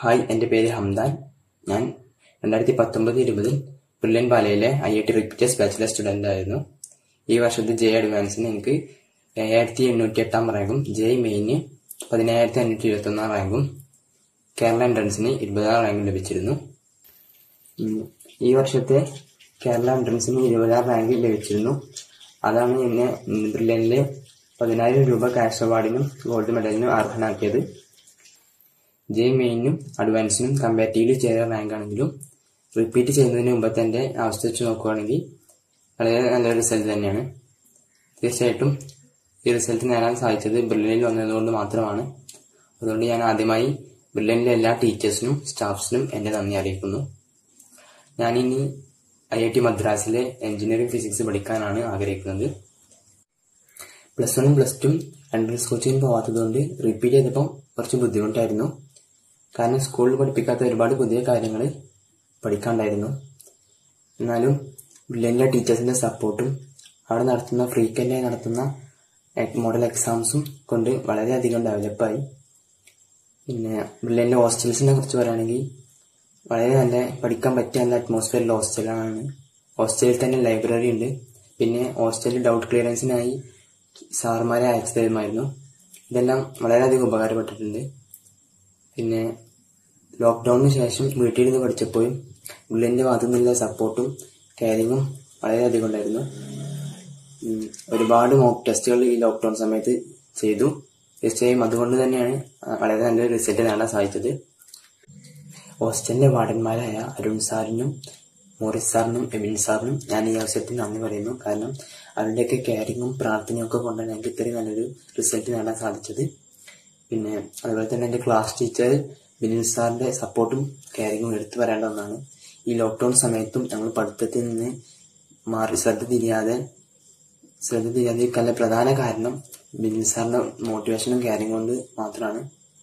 hi എൻ്റെ പേര് Hamdan ഞാൻ രണ്ടായിരത്തി പത്തൊമ്പത് ഇരുപതിൽ ബ്രില്യൻ പാലയിലെ I I T repeaters bachelor student ആയിരുന്നു ഈ വർഷത്തെ ജെ അഡ്വാൻസിന് എനിക്ക് ഏഴായിരത്തി എണ്ണൂറ്റി എട്ടാം റാങ്കും ജെ മെയിന് പതിനായിരത്തി അഞ്ഞൂറ്റി ഇരുപത്തൊന്നാം റാങ്കും കേരള എൻട്രൻസിന് ഇരുപതാം റാങ്കും ലഭിച്ചിരുന്നു ഉം, ഈ വർഷത്തെ കേരള എൻട്രൻസിന് ഇരുപതാം റാങ്ക് ലഭിച്ചിരുന്നു അതാണ് എന്നെ ബ്രില്യനിലെ പതിനായിരം രൂപ ക്യാഷ് അവാർഡിനും ഗോൾഡ് മെഡലിനും അർഹനാക്കിയത് ജെ മെയിനും അഡ്വാൻസിനും കമ്പാറ്റീവ്ലി ചെയ്ത റാങ്ക് ആണെങ്കിലും റിപ്പീറ്റ് ചെയ്യുന്നതിന് മുമ്പത്തെ എൻ്റെ അവസ്ഥ വെച്ച് നോക്കുകയാണെങ്കിൽ വളരെ നല്ല റിസൾട്ട് തന്നെയാണ് തീർച്ചയായിട്ടും ഈ റിസൾട്ട് നേടാൻ സാധിച്ചത് ബ്രില്യനിൽ വന്നതുകൊണ്ട് മാത്രമാണ് അതുകൊണ്ട് ഞാൻ ആദ്യമായി ബ്രില്യനിലെ എല്ലാ ടീച്ചേഴ്സിനും സ്റ്റാഫ്സിനും എൻ്റെ നന്ദി അറിയിക്കുന്നു ഞാനിനി ഐ ഐ ടി മദ്രാസിലെ എഞ്ചിനീയറിംഗ് ഫിസിക്സ് പഠിക്കാനാണ് ആഗ്രഹിക്കുന്നത് പ്ലസ് വണ്ണും പ്ലസ് ടു എൻട്രൻസ് കോച്ചിങ് പോകാത്തതുകൊണ്ട് റിപ്പീറ്റ് ചെയ്തപ്പോൾ കുറച്ച് ബുദ്ധിമുട്ടായിരുന്നു കാരണം സ്കൂളിൽ പഠിപ്പിക്കാത്ത ഒരുപാട് പുതിയ കാര്യങ്ങൾ പഠിക്കാണ്ടായിരുന്നു എന്നാലും ബ്രില്യനിലെ ടീച്ചേഴ്സിന്റെ സപ്പോർട്ടും അവിടെ നടത്തുന്ന ഫ്രീക്വൻ്റായി നടത്തുന്ന മോഡൽ എക്സാംസും കൊണ്ട് വളരെയധികം ഡെവലപ്പായി പിന്നെ ബ്രില്യനിലെ ഹോസ്റ്റൽസിനെ കുറിച്ച് പറയുകയാണെങ്കിൽ വളരെ നല്ല പഠിക്കാൻ പറ്റിയ നല്ല അറ്റ്മോസ്ഫിയറുള്ള ഹോസ്റ്റലാണ് ഹോസ്റ്റലിൽ തന്നെ ലൈബ്രറി ഉണ്ട് പിന്നെ ഹോസ്റ്റലിൽ ഡൗട്ട് ക്ലിയറൻസിനായി സാറുമാരെ അയച്ചു തരുമായിരുന്നു ഇതെല്ലാം വളരെയധികം ഉപകാരപ്പെട്ടിട്ടുണ്ട് പിന്നെ ലോക്ക്ഡൌണിന് ശേഷം വീട്ടിലിരുന്ന് പഠിച്ചപ്പോഴും ഉള്ളിൻ്റെ ഭാഗത്തു നിന്നുള്ള സപ്പോർട്ടും കെയറിങ്ങും വളരെയധികം ഉണ്ടായിരുന്നു ഉം, ഒരുപാട് മോക്ക് ടെസ്റ്റുകൾ ഈ ലോക്ക്ഡൌൺ സമയത്ത് ചെയ്തു തീർച്ചയായും അതുകൊണ്ട് തന്നെയാണ് വളരെ നല്ലൊരു റിസൾട്ട് നേടാൻ സാധിച്ചത് ഹോസ്റ്റലിലെ വാർഡന്മാരായ അരുൺ സാറിനും മോറിസ് സാറിനും എബിൻ സാറിനും ഞാൻ ഈ അവസരത്തിൽ നന്ദി പറയുന്നു കാരണം അവരുടെയൊക്കെ കെയറിങ്ങും പ്രാർത്ഥനയും ഒക്കെ കൊണ്ടാണ് എനിക്ക് ഇത്രയും നല്ലൊരു റിസൾട്ട് നേടാൻ സാധിച്ചത് പിന്നെ അതുപോലെ തന്നെ എൻ്റെ ക്ലാസ് ടീച്ചർ ബിനിൽ സാറിന്റെ സപ്പോർട്ടും കെയറിങ്ങും എടുത്തു പറയേണ്ട ഒന്നാണ് ഈ ലോക്ക്ഡൌൺ സമയത്തും ഞങ്ങൾ പഠിത്തത്തിൽ നിന്ന് മാറി ശ്രദ്ധ തിരിയാതെ ശ്രദ്ധ തിരിയാതിരിക്കാനുള്ള പ്രധാന കാരണം ബിനിൽ സാറിന്റെ മോട്ടിവേഷനും കെയറിങ്ങും കൊണ്ട് മാത്രമാണ്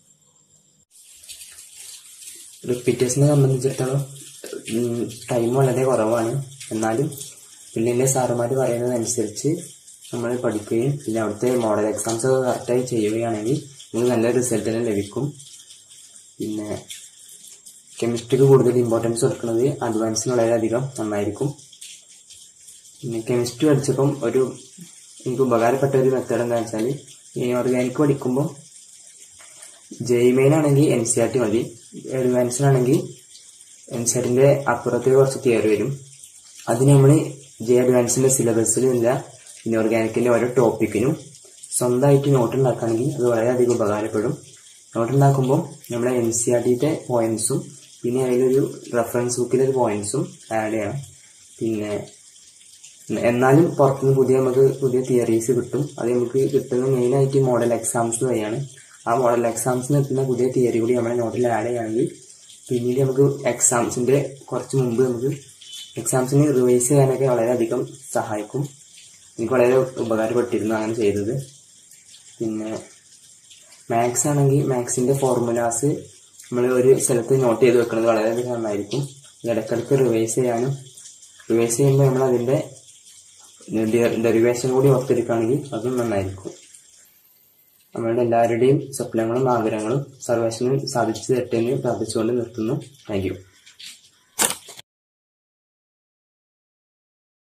റിപ്പീറ്റേഴ്സിനെ സംബന്ധിച്ചിടത്തോളം ടൈം വളരെ കുറവാണ് എന്നാലും പിന്നിലെ സാറുമാർ പറയുന്നതനുസരിച്ച് നമ്മൾ പഠിക്കുകയും പിന്നെ അവിടുത്തെ മോഡൽ എക്സാംസ് ഒക്കെ കറക്റ്റായി ചെയ്യുകയാണെങ്കിൽ നമുക്ക് നല്ല റിസൾട്ട് തന്നെ ലഭിക്കും പിന്നെ കെമിസ്ട്രിക്ക് കൂടുതൽ ഇമ്പോർട്ടൻസ് കൊടുക്കുന്നത് അഡ്വാൻസിന് വളരെയധികം നന്നായിരിക്കും പിന്നെ കെമിസ്ട്രി പഠിച്ചപ്പം ഒരു എനിക്ക് ഉപകാരപ്പെട്ട ഒരു മെത്തേഡ് എന്താണെന്ന് വെച്ചാൽ ഈ ഓർഗാനിക് പഠിക്കുമ്പോൾ ജെയ്മെയിൻ ആണെങ്കിൽ എൻ സി ആർ ടി മതി അഡ്വാൻസിനാണെങ്കിൽ എൻ സി ആറിന്റെ അപ്പുറത്ത് കുറച്ച് തിയറി വരും അതിന് നമ്മൾ ജെ അഡ്വാൻസിന്റെ സിലബസിലില്ല ഇനോർഗാനിക്കിന്റെ ഓരോ ടോപ്പിക്കിനും സ്വന്തമായിട്ട് നോട്ട് ഉണ്ടാക്കുകയാണെങ്കിൽ അത് വളരെയധികം ഉപകാരപ്പെടും നോട്ട് ഉണ്ടാക്കുമ്പോൾ നമ്മുടെ എൻ സി ആർ ടിയുടെ പോയിന്റ്സും പിന്നെ അതിലൊരു റെഫറൻസ് ബുക്കിലൊരു പോയിന്റ്സും ആഡ് ചെയ്യണം പിന്നെ എന്നാലും പുറത്തുനിന്ന് പുതിയ നമുക്ക് പുതിയ തിയറീസ് കിട്ടും അത് നമുക്ക് കിട്ടുന്നത് മെയിനായിട്ട് മോഡൽ എക്സാംസ് വഴിയാണ് ആ മോഡൽ എക്സാംസിന് കിട്ടുന്ന പുതിയ തിയറി കൂടി നമ്മുടെ നോട്ടിൽ ആഡ് ചെയ്യുകയാണെങ്കിൽ പിന്നീട് നമുക്ക് എക്സാംസിന്റെ കുറച്ച് മുമ്പ് നമുക്ക് എക്സാംസിന് റിവൈസ് ചെയ്യാനൊക്കെ വളരെയധികം സഹായിക്കും എനിക്ക് വളരെ ഉപകാരപ്പെട്ടിരുന്നു അങ്ങനെ ചെയ്തത് പിന്നെ മാത്സ് ആണെങ്കിൽ മാത്സിന്റെ ഫോർമുലാസ് നമ്മൾ ഒരു സ്ഥലത്ത് നോട്ട് ചെയ്ത് വെക്കുന്നത് വളരെയധികം നന്നായിരിക്കും ഇത് ഇടയ്ക്കിടയ്ക്ക് റിവൈസ് ചെയ്യാനും റിവൈസ് ചെയ്യുമ്പോൾ നമ്മൾ അതിന്റെ ഡെറിവേഷൻ കൂടി ഓർത്തെടുക്കുകയാണെങ്കിൽ അതും നന്നായിരിക്കും നമ്മളുടെ എല്ലാവരുടെയും സ്വപ്നങ്ങളും ആഗ്രഹങ്ങളും സർവേഷനും സാധിച്ചു തരട്ടെ എന്ന് പ്രാർത്ഥിച്ചുകൊണ്ട് നിർത്തുന്നു താങ്ക് യു